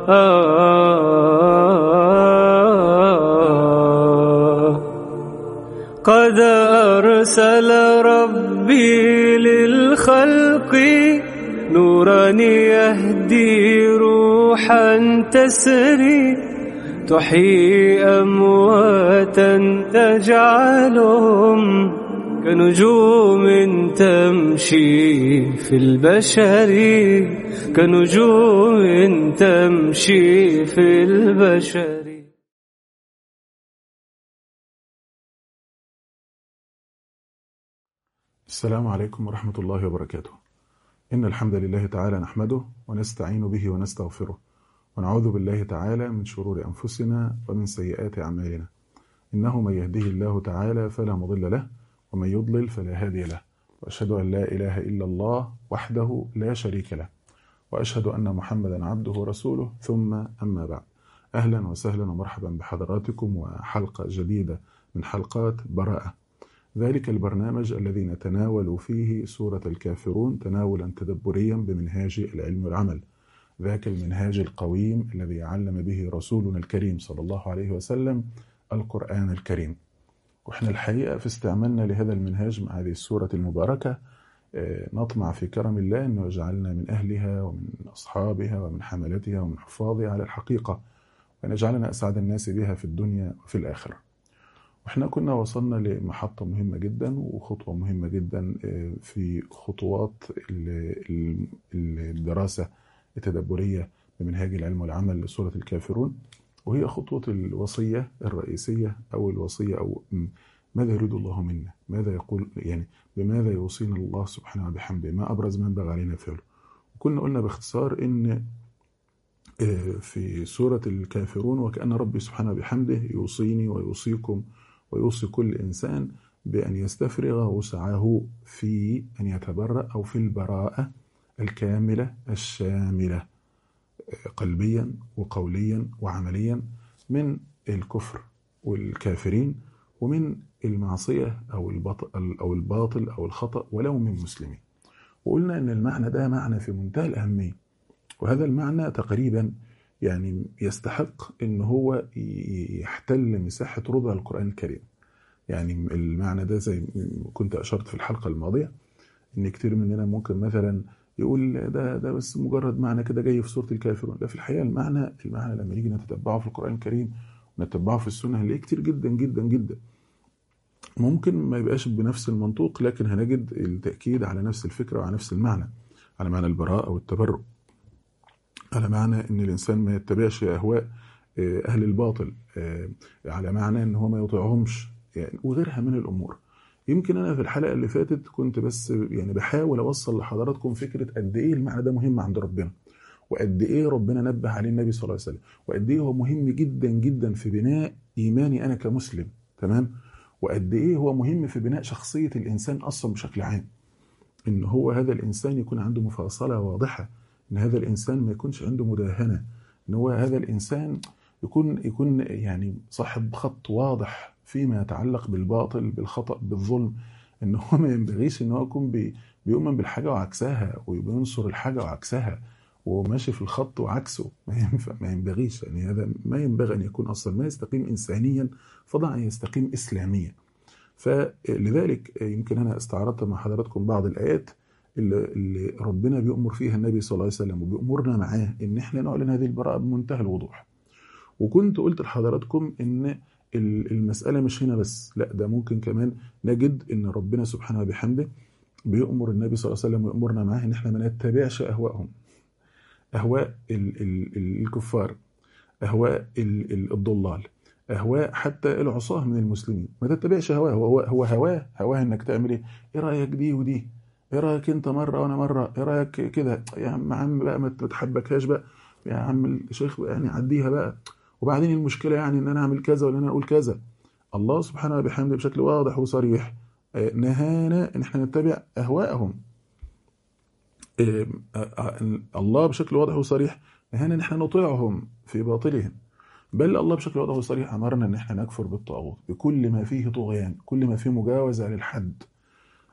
قد أرسل ربي للخلق نورا يهدي روحا تسري تحيي أمواتا تجعلهم كنجوم تمشي في البشر كنجوم تمشي في البشر السلام عليكم ورحمة الله وبركاته إن الحمد لله تعالى نحمده ونستعين به ونستغفره ونعوذ بالله تعالى من شرور أنفسنا ومن سيئات أعمالنا إنه من يهده الله تعالى فلا مضل له ومن يضلل فلا هادي له وأشهد أن لا إله إلا الله وحده لا شريك له وأشهد أن محمدا عبده ورسوله ثم أما بعد أهلا وسهلا ومرحبا بحضراتكم وحلقة جديدة من حلقات براءة ذلك البرنامج الذي نتناول فيه سورة الكافرون تناولا تدبريا بمنهاج العلم والعمل ذاك المنهاج القويم الذي علم به رسولنا الكريم صلى الله عليه وسلم القرآن الكريم واحنا الحقيقة في استعمالنا لهذا المنهاج مع هذه السورة المباركة نطمع في كرم الله أنه يجعلنا من أهلها ومن أصحابها ومن حملتها ومن حفاظها على الحقيقة وأن يجعلنا أسعد الناس بها في الدنيا وفي الآخرة واحنا كنا وصلنا لمحطة مهمة جدا وخطوة مهمة جدا في خطوات الدراسة التدبرية بمنهاج العلم والعمل لسورة الكافرون وهي خطوة الوصية الرئيسية أو الوصية أو ماذا يريد الله منا ماذا يقول يعني بماذا يوصينا الله سبحانه وبحمده ما أبرز ما ينبغي علينا فعله وكنا قلنا باختصار إن في سورة الكافرون وكأن ربي سبحانه وبحمده يوصيني ويوصيكم ويوصي كل إنسان بأن يستفرغ وسعه في أن يتبرأ أو في البراءة الكاملة الشاملة قلبيا وقوليا وعمليا من الكفر والكافرين ومن المعصية أو الباطل أو الباطل أو الخطأ ولو من مسلمين وقلنا أن المعنى ده معنى في منتهى الأهمية وهذا المعنى تقريبا يعني يستحق ان هو يحتل مساحه ربع القران الكريم يعني المعنى ده زي كنت اشرت في الحلقه الماضيه ان كتير مننا ممكن مثلا يقول ده ده بس مجرد معنى كده جاي في سوره الكافرون لا في الحقيقه المعنى المعنى لما نيجي نتتبعه في القران الكريم ونتبعه في السنه هنلاقيه كتير جدا جدا جدا ممكن ما يبقاش بنفس المنطوق لكن هنجد التاكيد على نفس الفكره وعلى نفس المعنى على معنى البراءه والتبرؤ على معنى ان الانسان ما يتبعش اهواء اهل الباطل على معنى ان هو ما يطيعهمش يعني وغيرها من الامور يمكن انا في الحلقه اللي فاتت كنت بس يعني بحاول اوصل لحضراتكم فكره قد ايه المعنى ده مهم عند ربنا وقد ايه ربنا نبه عليه النبي صلى الله عليه وسلم وقد ايه هو مهم جدا جدا في بناء ايماني انا كمسلم تمام وقد ايه هو مهم في بناء شخصيه الانسان اصلا بشكل عام ان هو هذا الانسان يكون عنده مفاصله واضحه ان هذا الانسان ما يكونش عنده مداهنه ان هو هذا الانسان يكون يكون يعني صاحب خط واضح فيما يتعلق بالباطل بالخطا بالظلم ان هو ما ينبغيش ان هو يكون بي بيؤمن بالحاجه وعكسها وبينصر الحاجه وعكسها وماشي في الخط وعكسه ما ينفع ما ينبغيش يعني هذا ما ينبغي ان يكون اصلا ما يستقيم انسانيا فضلا ان يستقيم اسلاميا فلذلك يمكن انا استعرضت مع حضراتكم بعض الايات اللي, اللي ربنا بيأمر فيها النبي صلى الله عليه وسلم وبيأمرنا معاه ان احنا نعلن هذه البراءة بمنتهى الوضوح وكنت قلت لحضراتكم ان المسألة مش هنا بس لا ده ممكن كمان نجد ان ربنا سبحانه وبحمده بيأمر النبي صلى الله عليه وسلم ويأمرنا معاه ان احنا ما نتبعش اهواءهم اهواء ال ال الكفار اهواء ال الضلال اهواء حتى العصاه من المسلمين ما تتبعش هواه هو هو هواه هواه انك تعمل ايه ايه رايك دي ودي ايه رايك انت مره وانا مره ايه رايك كده يا عم عم بقى ما تحبكهاش بقى يا عم الشيخ يعني عديها بقى وبعدين المشكله يعني ان انا اعمل كذا ولا انا اقول كذا الله سبحانه وبحمده بشكل واضح وصريح نهانا ان احنا نتبع اهواءهم الله بشكل واضح وصريح نهانا ان احنا نطيعهم في باطلهم بل الله بشكل واضح وصريح امرنا ان احنا نكفر بالطاغوت بكل ما فيه طغيان كل ما فيه مجاوزه للحد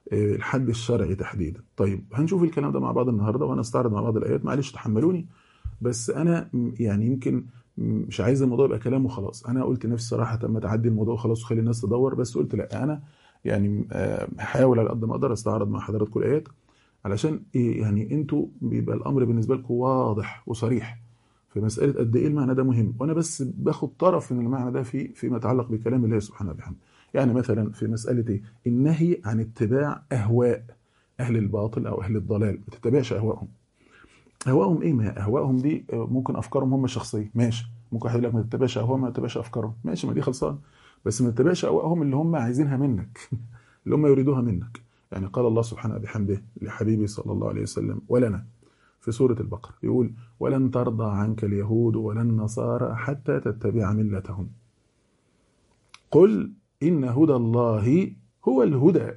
الحد الشرعي تحديدا طيب هنشوف الكلام ده مع بعض النهارده وهنستعرض مع بعض الايات معلش تحملوني بس انا م- يعني يمكن م- مش عايز الموضوع يبقى كلام وخلاص انا قلت نفسي صراحه ما تعدي الموضوع وخلاص وخلي الناس تدور بس قلت لا انا يعني آه، هحاول على قد ما اقدر استعرض مع حضراتكم الايات علشان إيه يعني انتوا بيبقى الامر بالنسبه لكم واضح وصريح في مساله قد ايه المعنى ده مهم وانا بس باخد طرف من المعنى ده في فيما يتعلق بكلام الله سبحانه وبحمده يعني مثلا في مساله ايه النهي عن اتباع اهواء اهل الباطل او اهل الضلال ما تتبعش اهواءهم اهواءهم ايه ما اهواءهم دي آه، ممكن افكارهم هم الشخصيه ماشي ممكن واحد يقول لك ما تتبعش اهواءهم ما تتبعش افكارهم ماشي ما دي خلصان بس ما تتبعش اهواءهم اللي هم عايزينها منك اللي هم يريدوها منك يعني قال الله سبحانه بحمده لحبيبي صلى الله عليه وسلم ولنا في سورة البقرة يقول ولن ترضى عنك اليهود ولا النصارى حتى تتبع ملتهم قل إن هدى الله هو الهدى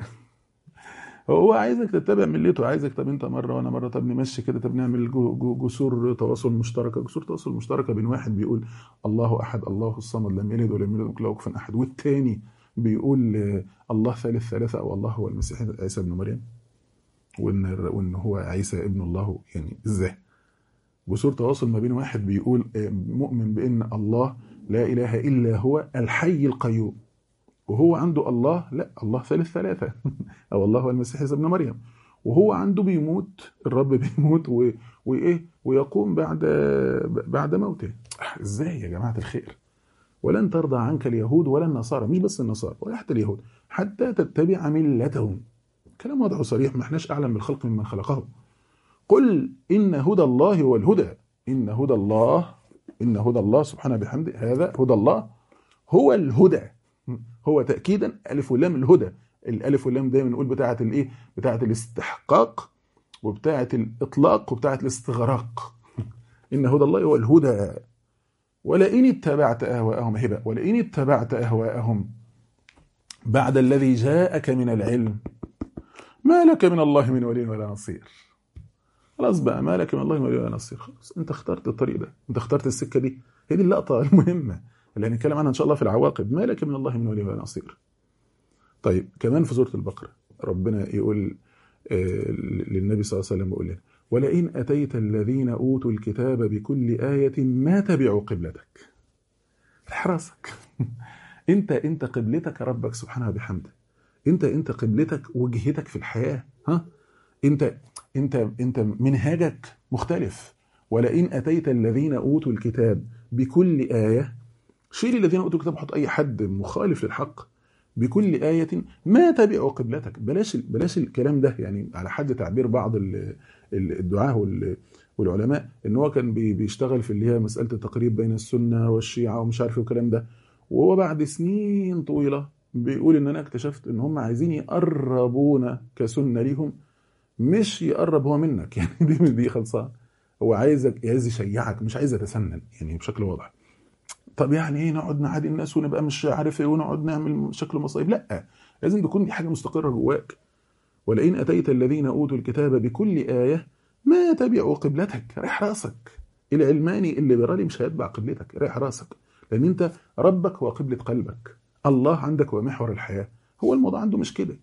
هو عايزك تتبع ملته عايزك طب انت مره وانا مره طب نمشي كده طب نعمل جو- جو- جسور تواصل مشتركه جسور تواصل مشتركه بين واحد بيقول الله احد الله الصمد لم يلد ولم يولد ولم يكن له كفوا احد والتاني بيقول آه، الله ثالث ثلاثه او الله هو المسيح عيسى ابن مريم وان وان هو عيسى ابن الله يعني ازاي جسور تواصل ما بين واحد بيقول آه، مؤمن بان الله لا اله الا هو الحي القيوم وهو عنده الله لا الله ثالث ثلاثة أو الله هو المسيح عيسى ابن مريم وهو عنده بيموت الرب بيموت و... وإيه ويقوم بعد بعد موته إزاي يا جماعة الخير ولن ترضى عنك اليهود ولا النصارى مش بس النصارى ولا حتى اليهود حتى تتبع ملتهم كلام واضح وصريح ما احناش أعلم من الخلق ممن خلقه قل إن هدى الله هو الهدى إن هدى الله إن هدى الله سبحانه بحمده هذا هدى الله هو الهدى هو تأكيدا ألف ولام الهدى الألف واللام دايما نقول بتاعة الإيه بتاعة الاستحقاق وبتاعة الإطلاق وبتاعة الاستغراق إن هدى الله هو الهدى ولئن اتبعت أهواءهم هبة ولئن اتبعت أهواءهم بعد الذي جاءك من العلم ما لك من الله من ولي ولا نصير خلاص بقى ما لك من الله من ولي ولا نصير خلاص انت اخترت الطريق ده انت اخترت السكه دي هي دي اللقطه المهمه اللي هنتكلم عنها ان شاء الله في العواقب ما لك من الله من ولي ولا نصير طيب كمان في سوره البقره ربنا يقول آه، للنبي صلى الله عليه وسلم يقول لنا ولئن اتيت الذين اوتوا الكتاب بكل ايه ما تبعوا قبلتك حراسك انت انت قبلتك ربك سبحانه وبحمده انت انت قبلتك وجهتك في الحياه ها انت انت انت منهجك مختلف ولئن اتيت الذين اوتوا الكتاب بكل ايه شيل الذين اوتوا الكتاب حط اي حد مخالف للحق بكل آية ما تبعوا قبلتك بلاش بلاش الكلام ده يعني على حد تعبير بعض ال- ال- الدعاة وال- والعلماء ان هو كان بي- بيشتغل في اللي هي مسألة التقريب بين السنة والشيعة ومش عارف ايه والكلام ده وهو بعد سنين طويلة بيقول ان انا اكتشفت ان هم عايزين يقربونا كسنة ليهم مش يقرب هو منك يعني دي دي خلصان هو عايزك عايز يشيعك مش عايز يتسنن يعني بشكل واضح طب يعني ايه نقعد نعادي الناس ونبقى مش عارف ايه ونقعد نعمل شكل مصايب لا لازم تكون دي حاجه مستقره جواك ولئن اتيت الذين اوتوا الكتاب بكل ايه ما تبعوا قبلتك ريح راسك العلماني الليبرالي مش هيتبع قبلتك ريح راسك لان انت ربك هو قبله قلبك الله عندك هو محور الحياه هو الموضوع عنده مش كده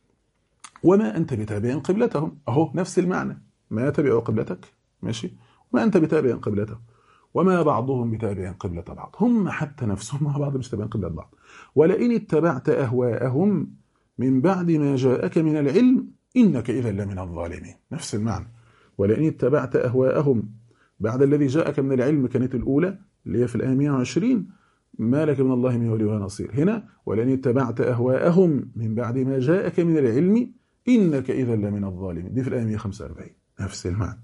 وما انت بتابع قبلتهم اهو نفس المعنى ما تبعوا قبلتك ماشي وما انت بتابع قبلتهم وما بعضهم بتابع قبلة بعض هم حتى نفسهم مع بعض مش تابعين قبلة بعض ولئن اتبعت أهواءهم من بعد ما جاءك من العلم إنك إذا لمن الظالمين نفس المعنى ولئن اتبعت أهواءهم بعد الذي جاءك من العلم كانت الأولى اللي هي في الآية 120 ما لك من الله من ولي ولا نصير هنا ولئن اتبعت أهواءهم من بعد ما جاءك من العلم إنك إذا لمن الظالمين دي في الآية 145 نفس المعنى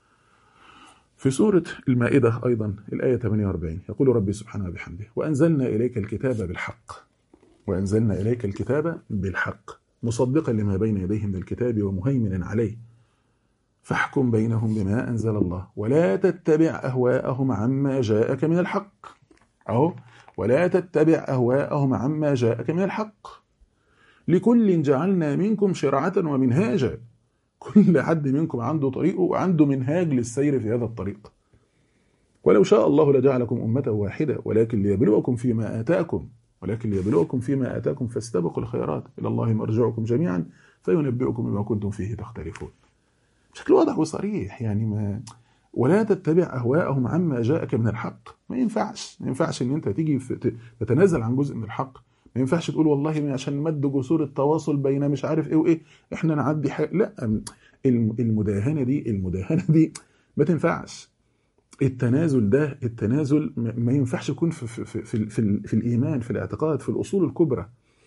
في سورة المائدة أيضا الآية 48 يقول ربي سبحانه وبحمده وأنزلنا إليك الكتاب بالحق وأنزلنا إليك الكتاب بالحق مصدقا لما بين يديه من الكتاب ومهيمنا عليه فاحكم بينهم بما أنزل الله ولا تتبع أهواءهم عما جاءك من الحق أهو ولا تتبع أهواءهم عما جاءك من الحق لكل جعلنا منكم شرعة ومنهاجا كل حد منكم عنده طريقه وعنده منهاج للسير في هذا الطريق ولو شاء الله لجعلكم أمة واحدة ولكن ليبلوكم فيما آتاكم ولكن ليبلوكم فيما آتاكم فاستبقوا الخيرات إلى الله مرجعكم جميعا فينبئكم بما كنتم فيه تختلفون بشكل واضح وصريح يعني ما ولا تتبع اهواءهم عما جاءك من الحق ما ينفعش ما ينفعش ان انت تيجي في ت- تتنازل عن جزء من الحق ما ينفعش تقول والله ما عشان مد جسور التواصل بين مش عارف ايه وايه احنا نعدي حاجه لا الم- المداهنه دي المداهنه دي ما تنفعش التنازل ده التنازل ما ما ينفعش يكون في في في في, في, في الايمان في الاعتقاد في الاصول الكبرى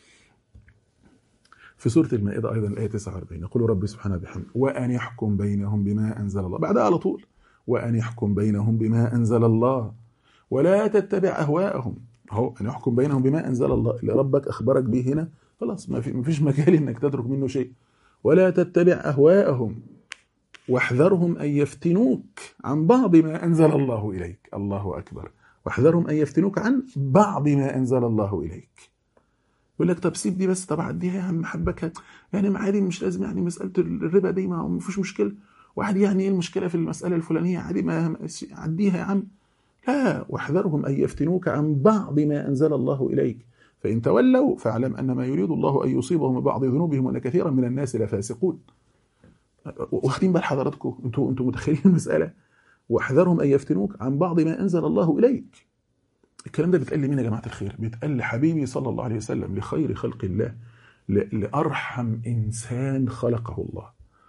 في سورة المائدة أيضا الآية 49 يقول ربي سبحانه وبحمده وأن يحكم بينهم بما أنزل الله بعدها على طول وأن يحكم بينهم بما أنزل الله ولا تتبع أهواءهم أهو أن يحكم بينهم بما أنزل الله اللي ربك أخبرك به هنا خلاص ما في ما فيش مجال إنك تترك منه شيء ولا تتبع أهواءهم واحذرهم أن يفتنوك عن بعض ما أنزل الله إليك الله أكبر واحذرهم أن يفتنوك عن بعض ما أنزل الله إليك يقول لك طب سيب دي بس طب عديها يا عم حبك يعني ما عادي مش لازم يعني مساله الربا دي ما ما فيش مشكله واحد يعني ايه المشكله في المساله الفلانيه عادي ما عديها يا عم لا واحذرهم ان يفتنوك عن بعض ما انزل الله اليك فان تولوا فاعلم ان ما يريد الله ان يصيبهم ببعض ذنوبهم وان كثيرا من الناس لفاسقون واخدين بال حضراتكم انتوا انتوا متخيلين المساله واحذرهم ان يفتنوك عن بعض ما انزل الله اليك الكلام ده بيتقال لمين يا جماعه الخير؟ بيتقال لحبيبي صلى الله عليه وسلم لخير خلق الله ل- لارحم انسان خلقه الله.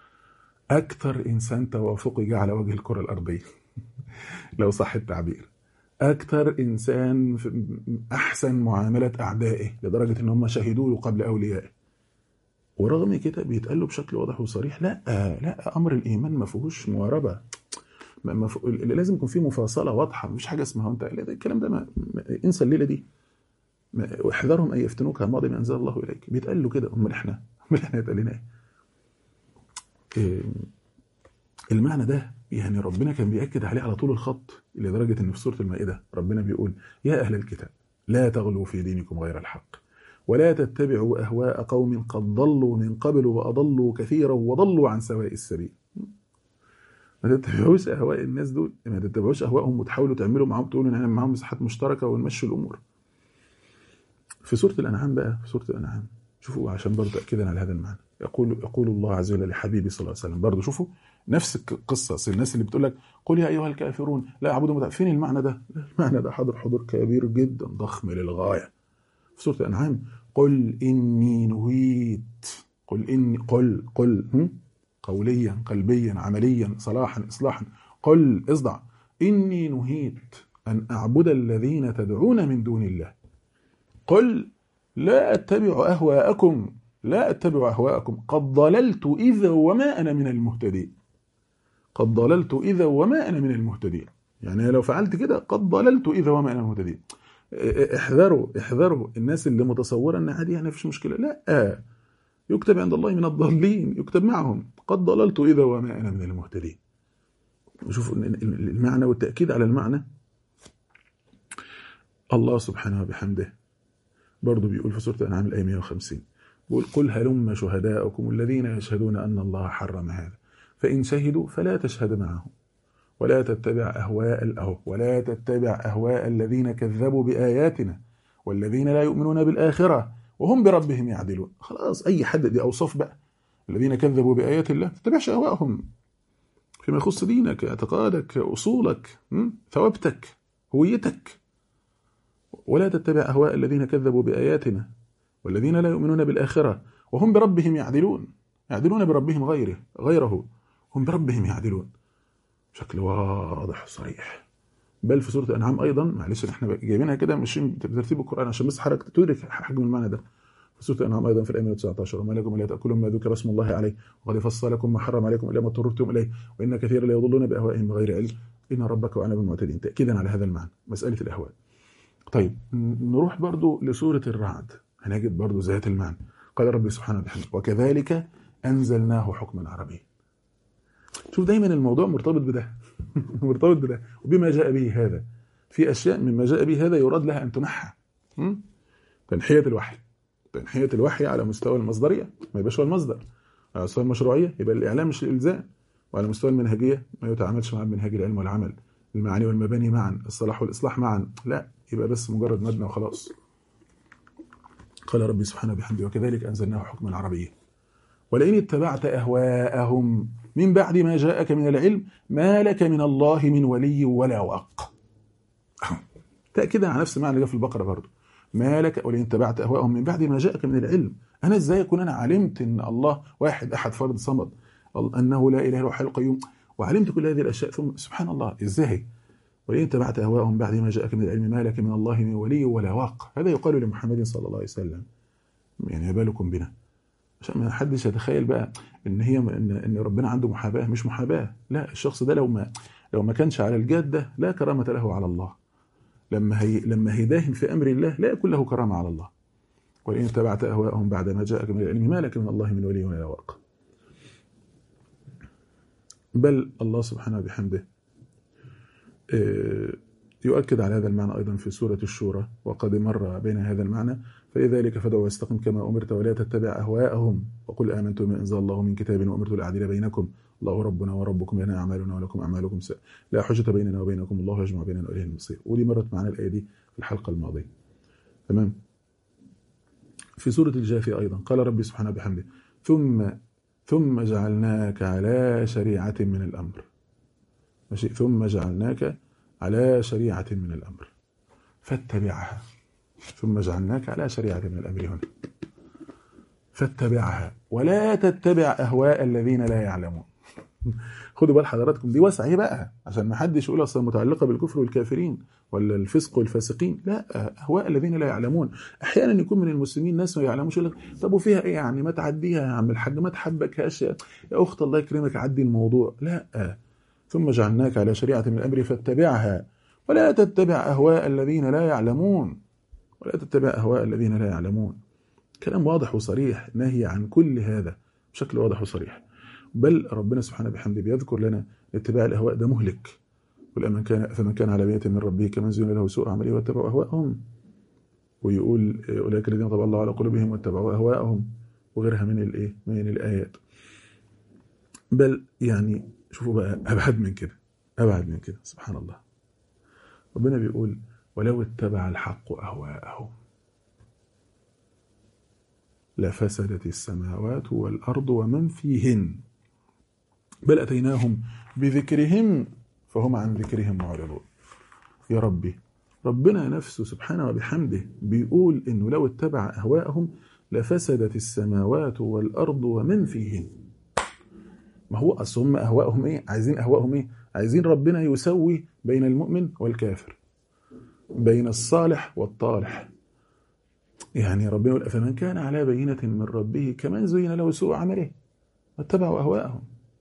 اكثر انسان توافقي جه على وجه الكره الارضيه لو صح التعبير. اكثر انسان في- احسن معامله اعدائه لدرجه ان هم شهدوا له قبل اوليائه. ورغم كده بيتقال له بشكل واضح وصريح لا لا امر الايمان ما فيهوش مواربه ما- ما ف- لازم يكون في مفاصله واضحه مفيش حاجه اسمها انت لا، ده الكلام ده ما ما- انسى الليله دي ما- واحذرهم ان يفتنوك عن بعض ما انزل الله اليك بيتقال له كده امال احنا امال احنا يتقال لنا ايه؟ إيه، المعنى ده يعني ربنا كان بيأكد عليه على طول الخط لدرجه ان في سوره المائده ربنا بيقول يا اهل الكتاب لا تغلوا في دينكم غير الحق ولا تتبعوا اهواء قوم قد ضلوا من قبل واضلوا كثيرا وضلوا عن سواء السبيل ما تتبعوش اهواء الناس دول ما تتبعوش اهواءهم وتحاولوا تعملوا معاهم تقولوا ان احنا معاهم مساحات مشتركه ونمشي الامور في سوره الانعام بقى في سوره الانعام شوفوا عشان برضه تاكيدا على هذا المعنى يقول يقول الله عز وجل لحبيبي صلى الله عليه وسلم برضه شوفوا نفس القصه الناس اللي بتقول لك قل يا ايها الكافرون لا اعبدوا متع... فين المعنى ده؟ المعنى ده حاضر حضور كبير جدا ضخم للغايه في سوره الانعام قل اني نهيت قل اني قل قل هم؟ قوليا قلبيا عمليا صلاحا اصلاحا قل اصدع اني نهيت ان اعبد الذين تدعون من دون الله قل لا اتبع اهواءكم لا اتبع اهواءكم قد ضللت اذا وما انا من المهتدين قد ضللت اذا وما انا من المهتدين يعني لو فعلت كده قد ضللت اذا وما انا من المهتدين احذروا احذروا الناس اللي متصوره ان عادي يعني مفيش مشكله لا يكتب عند الله من الضالين يكتب معهم قد ضللت إذا وما أنا من المهتدين شوفوا المعنى والتأكيد على المعنى الله سبحانه وبحمده برضه بيقول في سورة الأنعام الآية 150 بيقول قل هلم شهداءكم الذين يشهدون أن الله حرم هذا فإن شهدوا فلا تشهد معهم ولا تتبع أهواء الأهو ولا تتبع أهواء الذين كذبوا بآياتنا والذين لا يؤمنون بالآخرة وهم بربهم يعدلون خلاص أي حد دي أوصاف بقى الذين كذبوا بآيات الله ما تتبعش أهواءهم فيما يخص دينك اعتقادك أصولك ثوابتك هويتك ولا تتبع أهواء الذين كذبوا بآياتنا والذين لا يؤمنون بالآخرة وهم بربهم يعدلون يعدلون بربهم غيره غيره هم بربهم يعدلون بشكل واضح وصريح بل في سوره الانعام ايضا معلش احنا جايبينها كده ماشيين بترتيب القران عشان بس حضرتك تدرك حجم المعنى ده في سوره الانعام ايضا في الايه 119 وما لكم الا تاكلون ما ذكر اسم الله عليه وقد فصل لكم ما حرم عليكم الا ما اضطررتم اليه وان كثيرا ليضلون باهوائهم بغير علم ان ربك واعلم بالمعتدين تاكيدا على هذا المعنى مساله الاهواء طيب نروح برضو لسوره الرعد هنجد برضو ذات المعنى قال ربي سبحانه وتعالى وكذلك انزلناه حكما عربيا شوف دايما الموضوع مرتبط بده مرتبط بده وبما جاء به هذا في اشياء مما جاء به هذا يراد لها ان تنحى تنحيه الوحي تنحيه الوحي على مستوى المصدريه ما يبقاش هو المصدر على مستوى المشروعيه يبقى الاعلام مش الالزام وعلى مستوى المنهجيه ما يتعاملش مع منهج العلم والعمل المعاني والمباني معا الصلاح والاصلاح معا لا يبقى بس مجرد مبنى وخلاص قال ربي سبحانه وبحمده وكذلك انزلناه حكما عربيا ولئن اتبعت اهواءهم من بعد ما جاءك من العلم ما لك من الله من ولي ولا واق تاكيدا على نفس المعنى اللي جه في البقره برضه ما لك ولئن اتبعت اهواءهم من بعد ما جاءك من العلم انا ازاي اكون انا علمت ان الله واحد احد فرد صمد انه لا اله الا هو الحي القيوم وعلمت كل هذه الاشياء ثم سبحان الله ازاي ولئن اتبعت اهواءهم بعد ما جاءك من العلم ما لك من الله من ولي ولا واق هذا يقال لمحمد صلى الله عليه وسلم يعني ما بالكم بنا عشان ما حدش يتخيل بقى ان هي ان ان ربنا عنده محاباه مش محاباه لا الشخص ده لو ما لو ما كانش على الجاده لا كرامه له على الله لما هي لما هيداهن في امر الله لا يكون له كرامه على الله وان اتبعت اهواءهم بعد ما جاءك من العلم ما لك من الله من ولي ولا واق بل الله سبحانه وبحمده يؤكد على هذا المعنى أيضا في سورة الشورى وقد مر بين هذا المعنى فلذلك فدع واستقم كما أمرت ولا تتبع أهواءهم وقل آمنت بما أنزل الله من كتاب وأمرت لأعدل بينكم الله ربنا وربكم لنا أعمالنا ولكم أعمالكم ساء لا حجة بيننا وبينكم الله يجمع بيننا وإليه المصير ودي مرت معنا الآية دي في الحلقة الماضية تمام في سورة الجافي أيضا قال ربي سبحانه بحمده ثم ثم جعلناك على شريعة من الأمر ماشي ثم جعلناك على شريعة من الأمر فاتبعها ثم جعلناك على شريعة من الأمر هنا فاتبعها ولا تتبع أهواء الذين لا يعلمون خدوا بال حضراتكم دي واسعة ايه بقى عشان ما حدش يقول اصلا متعلقة بالكفر والكافرين ولا الفسق والفاسقين لا أهواء الذين لا يعلمون أحيانا يكون من المسلمين ناس ما يعلموش يقول لك طب وفيها إيه يعني ما تعديها يا عم الحاج ما تحبكهاش يا أخت الله يكرمك عدي الموضوع لا ثم جعلناك على شريعة من الأمر فاتبعها ولا تتبع أهواء الذين لا يعلمون ولا تتبع أهواء الذين لا يعلمون كلام واضح وصريح نهي عن كل هذا بشكل واضح وصريح بل ربنا سبحانه بحمده بيذكر لنا اتباع الأهواء ده مهلك قل من كان فمن كان على بينة من ربه كمن زين له سوء عمله واتبعوا أهواءهم ويقول أولئك الذين طبع الله على قلوبهم واتبعوا أهواءهم وغيرها من الإيه من الآيات بل يعني شوفوا بقى أبعد من كده أبعد من كده سبحان الله ربنا بيقول ولو اتبع الحق أهواءهم لفسدت السماوات والأرض ومن فيهن بل أتيناهم بذكرهم فهم عن ذكرهم معرضون يا ربي ربنا نفسه سبحانه وبحمده بيقول إنه لو اتبع أهواءهم لفسدت السماوات والأرض ومن فيهن ما هو أصل هم أهواءهم إيه عايزين أهواءهم إيه عايزين ربنا يسوي بين المؤمن والكافر بين الصالح والطالح يعني ربنا يقول فمن كان على بينة من ربه كمن زين له سوء عمله واتبعوا أهواءهم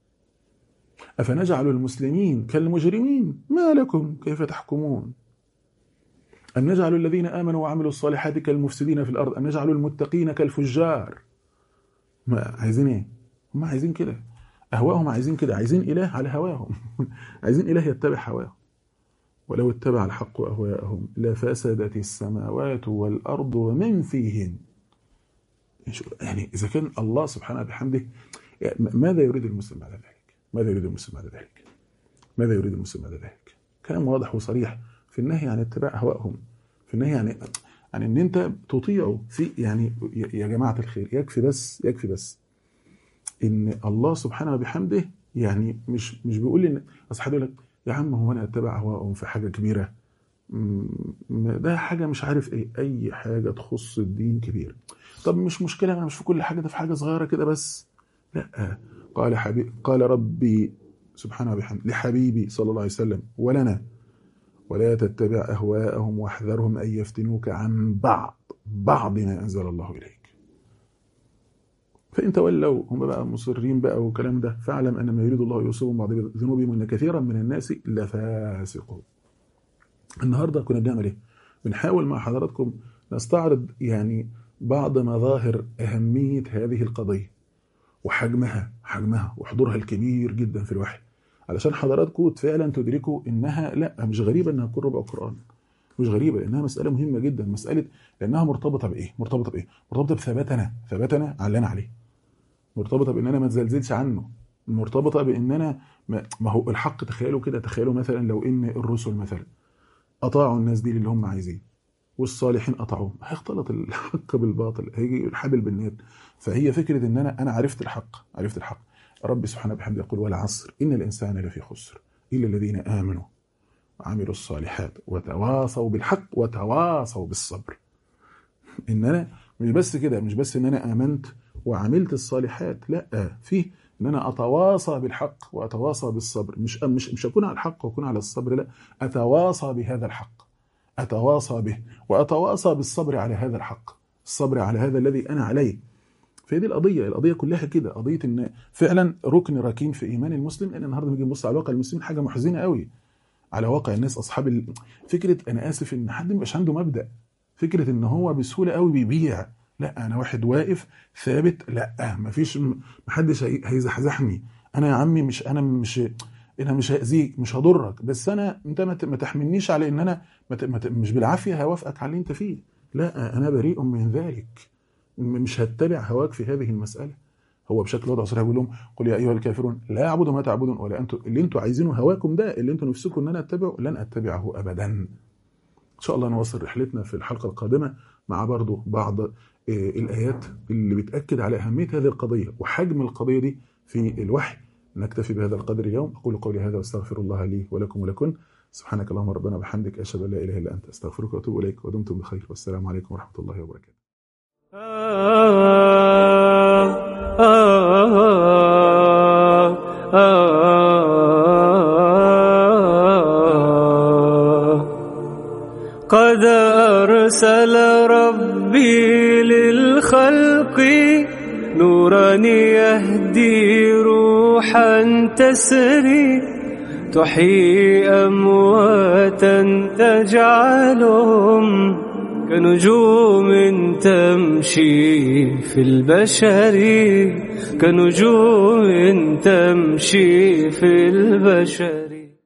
أفنجعل المسلمين كالمجرمين ما لكم كيف تحكمون أم نجعل الذين آمنوا وعملوا الصالحات كالمفسدين في الأرض أم نجعل المتقين كالفجار ما عايزين إيه هم عايزين كده أهواءهم عايزين كده عايزين إله على هواهم عايزين إله يتبع هواهم ولو اتبع الحق أهواءهم لفسدت السماوات والأرض ومن فيهن يعني إذا كان الله سبحانه بحمده ماذا يريد المسلم بعد ذلك ماذا يريد المسلم بعد ذلك ماذا يريد المسلم بعد ذلك كلام واضح وصريح في النهي عن اتباع أهوائهم في النهي عن يعني ان انت تطيعه في يعني يا جماعه الخير يكفي بس يكفي بس ان الله سبحانه وبحمده يعني مش مش بيقول ان اصل حد يقول لك يا عم هو انا اتبع اهواءهم في حاجه كبيره ده حاجه مش عارف ايه اي حاجه تخص الدين كبير طب مش مشكله انا مش في كل حاجه ده في حاجه صغيره كده بس لا قال حبيب قال ربي سبحانه وبحمده لحبيبي صلى الله عليه وسلم ولنا ولا تتبع اهواءهم واحذرهم ان يفتنوك عن بعض بعض ما انزل الله اليك فإن تولوا هم بقى مصرين بقى والكلام ده فاعلم أن ما يريد الله يصيبهم بعض ذنوبهم وأن كثيرا من الناس لفاسقون. النهارده كنا بنعمل إيه؟ بنحاول مع حضراتكم نستعرض يعني بعض مظاهر أهمية هذه القضية وحجمها حجمها وحضورها الكبير جدا في الوحي علشان حضراتكم فعلا تدركوا إنها لا مش غريبة إنها تكون ربع القرآن مش غريبة لأنها مسألة مهمة جدا مسألة لأنها مرتبطة بإيه؟ مرتبطة بإيه؟ مرتبطة بثباتنا ثباتنا على اللي أنا عليه مرتبطه بان انا ما اتزلزلش عنه مرتبطه بان انا ما هو الحق تخيلوا كده تخيلوا مثلا لو ان الرسل مثلا اطاعوا الناس دي اللي هم عايزين والصالحين اطاعوهم هيختلط الحق بالباطل هيجي الحبل بالنار فهي فكره ان انا انا عرفت الحق عرفت الحق رب سبحانه وبحمده يقول والعصر إن الإنسان لفي خسر إلا الذين آمنوا وعملوا الصالحات وتواصوا بالحق وتواصوا بالصبر إن أنا مش بس كده مش بس إن أنا آمنت وعملت الصالحات لا في ان انا اتواصى بالحق واتواصى بالصبر مش مش مش اكون على الحق واكون على الصبر لا اتواصى بهذا الحق اتواصى به واتواصى بالصبر على هذا الحق الصبر على هذا الذي انا عليه فهي دي القضيه القضيه كلها كده قضيه ان فعلا ركن ركين في ايمان المسلم لان النهارده نيجي نبص على واقع المسلمين حاجه محزنه قوي على واقع الناس اصحاب ال... فكره انا اسف ان حد ما يبقاش عنده مبدا فكره ان هو بسهوله قوي بيبيع لا انا واحد واقف ثابت لا مفيش محدش هيزحزحني انا يا عمي مش انا مش انا مش هاذيك مش هضرك بس انا انت ما تحملنيش على ان انا مش بالعافيه هوافقك على اللي انت فيه لا انا بريء من ذلك مش هتبع هواك في هذه المساله هو بشكل واضح صريح بيقول لهم قل يا ايها الكافرون لا اعبد ما تعبدون ولا انتم اللي انتم عايزينه هواكم ده اللي انتم نفسكم ان انا اتبعه لن اتبعه ابدا ان شاء الله نواصل رحلتنا في الحلقه القادمه مع برضو بعض الآيات اللي بتأكد على أهمية هذه القضية وحجم القضية دي في الوحي نكتفي بهذا القدر اليوم أقول قولي هذا واستغفر الله لي ولكم ولكن سبحانك اللهم ربنا وبحمدك أشهد أن لا إله إلا أنت أستغفرك وأتوب إليك ودمتم بخير والسلام عليكم ورحمة الله وبركاته قد أرسل ربي للخلق نورا يهدي روحا تسري تحيي أمواتا تجعلهم كنجوم تمشي في البشر كنجوم تمشي في البشر